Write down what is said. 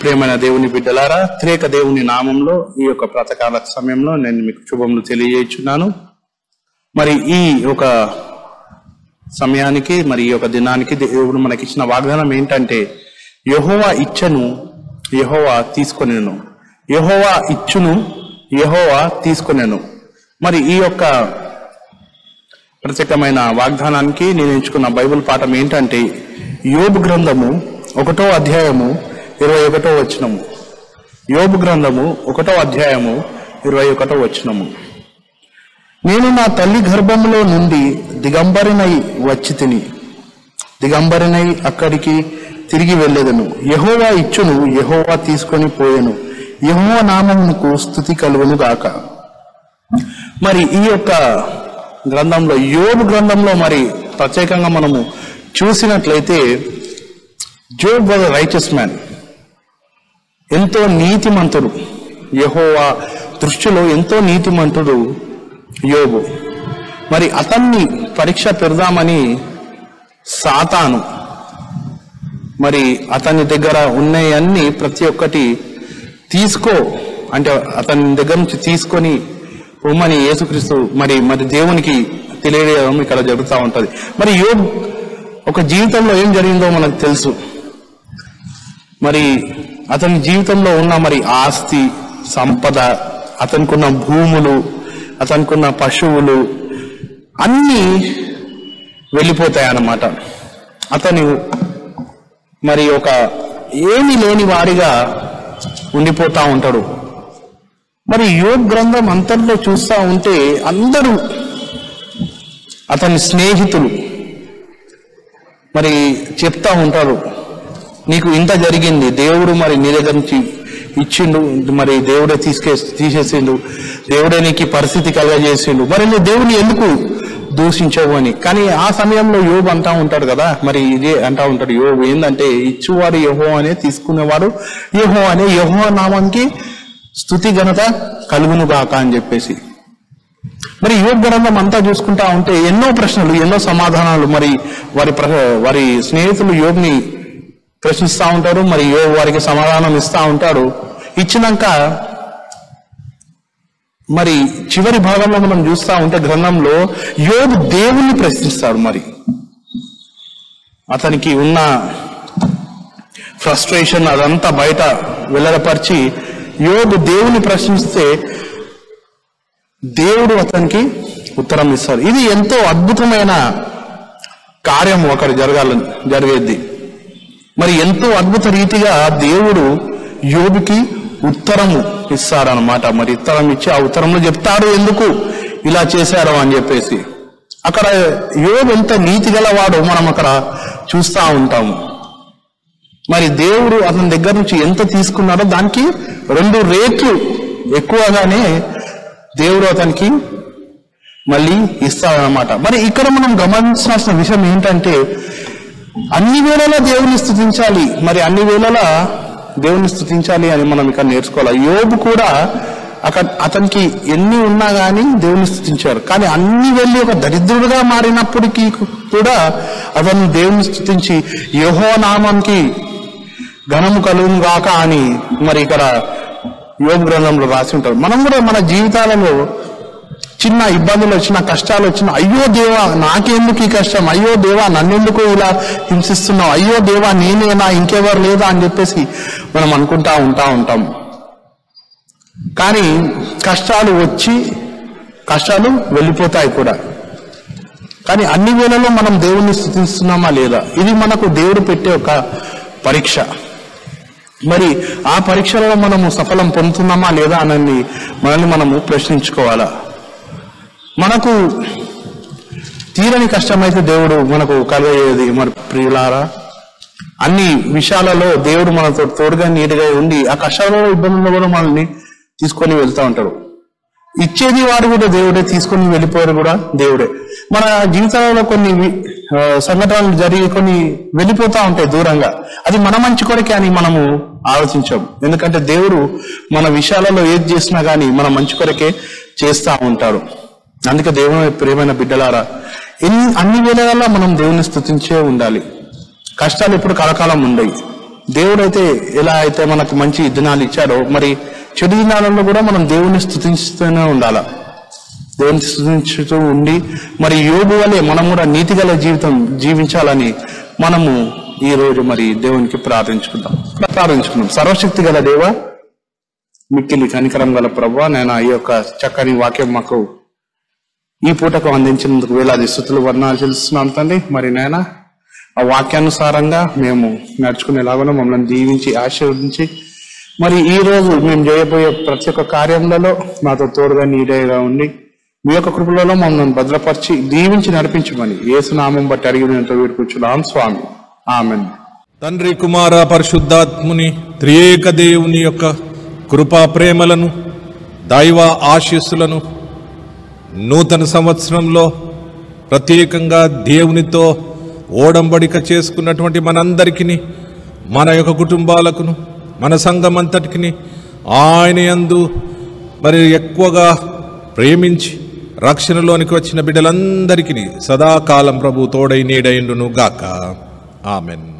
ప్రేమైన దేవుని బిడ్డలారా త్రేక దేవుని నామంలో ఈ యొక్క ప్రాతకాల సమయంలో నేను మీకు శుభములు తెలియజేస్తున్నాను మరి ఈ ఒక సమయానికి మరి ఈ యొక్క దినానికి దేవుడు మనకిచ్చిన వాగ్దానం ఏంటంటే యహోవా ఇచ్చను యహోవా తీసుకొనేను యహోవా ఇచ్చును యహోవా తీసుకొనేను మరి ఈ యొక్క ప్రత్యేకమైన వాగ్దానానికి నేను ఎంచుకున్న బైబిల్ పాఠం ఏంటంటే యోబు గ్రంథము ఒకటో అధ్యాయము ఇరవై ఒకటో వచనము యోబు గ్రంథము ఒకటో అధ్యాయము ఇరవై ఒకటో వచనము నేను నా తల్లి గర్భములో నుండి దిగంబరినై వచ్చి తిని దిగంబరినై అక్కడికి తిరిగి వెళ్ళేదను యహోవా ఇచ్చును యహోవా తీసుకొని పోయెను యహోవా నామమునకు స్థుతి కలుగును గాక మరి ఈ యొక్క గ్రంథంలో యోబు గ్రంథంలో మరి ప్రత్యేకంగా మనము చూసినట్లయితే జోబ్ వాజ్ రైచస్ మ్యాన్ ఎంతో నీతిమంతుడు యహోవా దృష్టిలో ఎంతో నీతిమంతుడు యోబు మరి అతన్ని పరీక్ష పెడదామని సాతాను మరి అతని దగ్గర ఉన్నాయన్నీ ప్రతి ఒక్కటి తీసుకో అంటే అతని దగ్గర నుంచి తీసుకొని పొమ్మని యేసుక్రీస్తు మరి మరి దేవునికి తెలియజేయడం ఇక్కడ జరుగుతూ ఉంటది మరి యోబ్ ఒక జీవితంలో ఏం జరిగిందో మనకు తెలుసు మరి అతని జీవితంలో ఉన్న మరి ఆస్తి సంపద అతనికున్న భూములు అతనికున్న పశువులు అన్నీ వెళ్ళిపోతాయి అన్నమాట అతను మరి ఒక ఏమి లేని వాడిగా ఉండిపోతా ఉంటాడు మరి యోగ్ గ్రంథం అంతట్లో చూస్తా ఉంటే అందరూ అతని స్నేహితులు మరి చెప్తా ఉంటారు నీకు ఇంత జరిగింది దేవుడు మరి నీ దగ్గర నుంచి ఇచ్చిండు మరి దేవుడే తీసుకే తీసేసిండు దేవుడే నీకు ఈ పరిస్థితి కలగజేసిండు మరి నువ్వు దేవుని ఎందుకు దూషించవు అని కానీ ఆ సమయంలో యోబు అంటా ఉంటాడు కదా మరి ఇదే అంటా ఉంటాడు యోబు ఏంటంటే ఇచ్చువాడు యహో అనే తీసుకునేవాడు యహో అనే యహో నామానికి స్థుతి ఘనత కలుగును గాక అని చెప్పేసి మరి యోగ గ్రంథం అంతా చూసుకుంటా ఉంటే ఎన్నో ప్రశ్నలు ఎన్నో సమాధానాలు మరి వారి ప్ర- వారి స్నేహితులు యోగ్ని ప్రశ్నిస్తా ఉంటారు మరి యోగ్ వారికి సమాధానం ఇస్తా ఉంటాడు ఇచ్చినాక మరి చివరి భాగంలో మనం చూస్తా ఉంటే గ్రంథంలో యోగు దేవుణ్ణి ప్రశ్నిస్తాడు మరి అతనికి ఉన్న ఫ్రస్ట్రేషన్ అదంతా బయట వెల్లడపరిచి యోగు దేవుని ప్రశ్నిస్తే దేవుడు అతనికి ఉత్తరం ఇస్తాడు ఇది ఎంతో అద్భుతమైన కార్యం అక్కడ జరగాలని జరిగేది మరి ఎంతో అద్భుత రీతిగా దేవుడు యోబుకి ఉత్తరము ఇస్తాడనమాట మరి ఉత్తరం ఇచ్చి ఆ ఉత్తరంలో చెప్తాడు ఎందుకు ఇలా చేశారు అని చెప్పేసి అక్కడ యోబు ఎంత నీతి గలవాడో మనం అక్కడ చూస్తా ఉంటాము మరి దేవుడు అతని దగ్గర నుంచి ఎంత తీసుకున్నాడో దానికి రెండు రేట్లు ఎక్కువగానే దేవుడు అతనికి మళ్ళీ ఇస్తాడనమాట మరి ఇక్కడ మనం గమనించాల్సిన విషయం ఏంటంటే అన్ని వేళలా దేవుని స్థుతించాలి మరి అన్ని వేళలా దేవుని స్థుతించాలి అని మనం ఇక్కడ నేర్చుకోవాలి యోబు కూడా అక్కడ అతనికి ఎన్ని ఉన్నా గానీ దేవుని స్థుతించారు కానీ అన్ని వెళ్ళి ఒక దరిద్రుడుగా మారినప్పటికీ కూడా అతను దేవుని స్థుతించి యహో నామానికి ఘనము కలుగును గాక అని మరి ఇక్కడ యోగ గ్రంథంలో రాసి ఉంటారు మనం కూడా మన జీవితాలలో చిన్న ఇబ్బందులు వచ్చిన కష్టాలు వచ్చిన అయ్యో దేవా నాకెందుకు ఈ కష్టం అయ్యో దేవా నన్నెందుకు ఇలా హింసిస్తున్నావు అయ్యో దేవా నేనేనా ఇంకెవరు లేదా అని చెప్పేసి మనం అనుకుంటా ఉంటా ఉంటాం కానీ కష్టాలు వచ్చి కష్టాలు వెళ్ళిపోతాయి కూడా కానీ అన్ని వేళలో మనం దేవుణ్ణి స్థుతిస్తున్నామా లేదా ఇది మనకు దేవుడు పెట్టే ఒక పరీక్ష మరి ఆ పరీక్షలో మనము సఫలం పొందుతున్నామా లేదా అని మనల్ని మనము ప్రశ్నించుకోవాలా మనకు తీరని కష్టమైతే దేవుడు మనకు కలగయ్యేది మరి ప్రియులారా అన్ని విషయాలలో దేవుడు మనతో తోడుగా నీటిగా ఉండి ఆ కష్టాలలో ఇబ్బందుల్లో కూడా మనల్ని తీసుకొని వెళ్తా ఉంటాడు ఇచ్చేది వాడు కూడా దేవుడే తీసుకొని వెళ్ళిపోయారు కూడా దేవుడే మన జీవితాలలో కొన్ని వి- ఆ, సంఘటనలు జరిగి కొన్ని వెళ్ళిపోతా ఉంటాయి దూరంగా అది మన మంచి కొరకే అని మనము ఆలోచించాం ఎందుకంటే దేవుడు మన విషయాలలో ఏది చేసినా గానీ మన మంచి కొరకే చేస్తా ఉంటాడు అందుకే దేవుని ప్రేమైన బిడ్డలారా ఎన్ని అన్ని వేళలా మనం దేవుని స్థుతించే ఉండాలి కష్టాలు ఇప్పుడు కలకాలం ఉండయి దేవుడైతే ఎలా అయితే మనకు మంచి దినాలు ఇచ్చాడో మరి చెడు దినాలలో కూడా మనం దేవుని స్థుతిస్తూనే ఉండాలి దేవుని స్థుతించుతూ ఉండి మరి యోగు వలె మనం కూడా నీతిగల జీవితం జీవించాలని మనము ఈ రోజు మరి దేవునికి ప్రార్థించుకుందాం ప్రార్థించుకుందాం సర్వశక్తి గల దేవ మిక్కిలి కనికరం గల ప్రభు నేను ఈ యొక్క చక్కని వాక్యం మాకు ఈ పూటకు అందించినందుకు వేలాది స్థుతులు వర్ణాలు చెల్లిస్తున్నాను తండ్రి మరి నాయన ఆ వాక్యానుసారంగా మేము నడుచుకునేలాగా మమ్మల్ని దీవించి ఆశీర్వదించి మరి ఈ రోజు మేము చేయబోయే ప్రతి ఒక్క కార్యములలో మాతో తోడుగా నీడేగా ఉండి మీ యొక్క కృపలలో మమ్మల్ని భద్రపరిచి దీవించి నడిపించమని ఏసునామం బట్టి అడిగినంత వేడుకొచ్చున్నాం స్వామి ఆమెన్ తండ్రి కుమార పరిశుద్ధాత్ముని త్రియేక దేవుని యొక్క కృపా ప్రేమలను దైవ ఆశీస్సులను నూతన సంవత్సరంలో ప్రత్యేకంగా దేవునితో ఓడంబడిక చేసుకున్నటువంటి మనందరికీ మన యొక్క కుటుంబాలకును మన సంఘం అంతటికి ఆయన యందు మరి ఎక్కువగా ప్రేమించి రక్షణలోనికి వచ్చిన బిడ్డలందరికీ సదాకాలం ప్రభు తోడై నీడైండును గాక ఆమెన్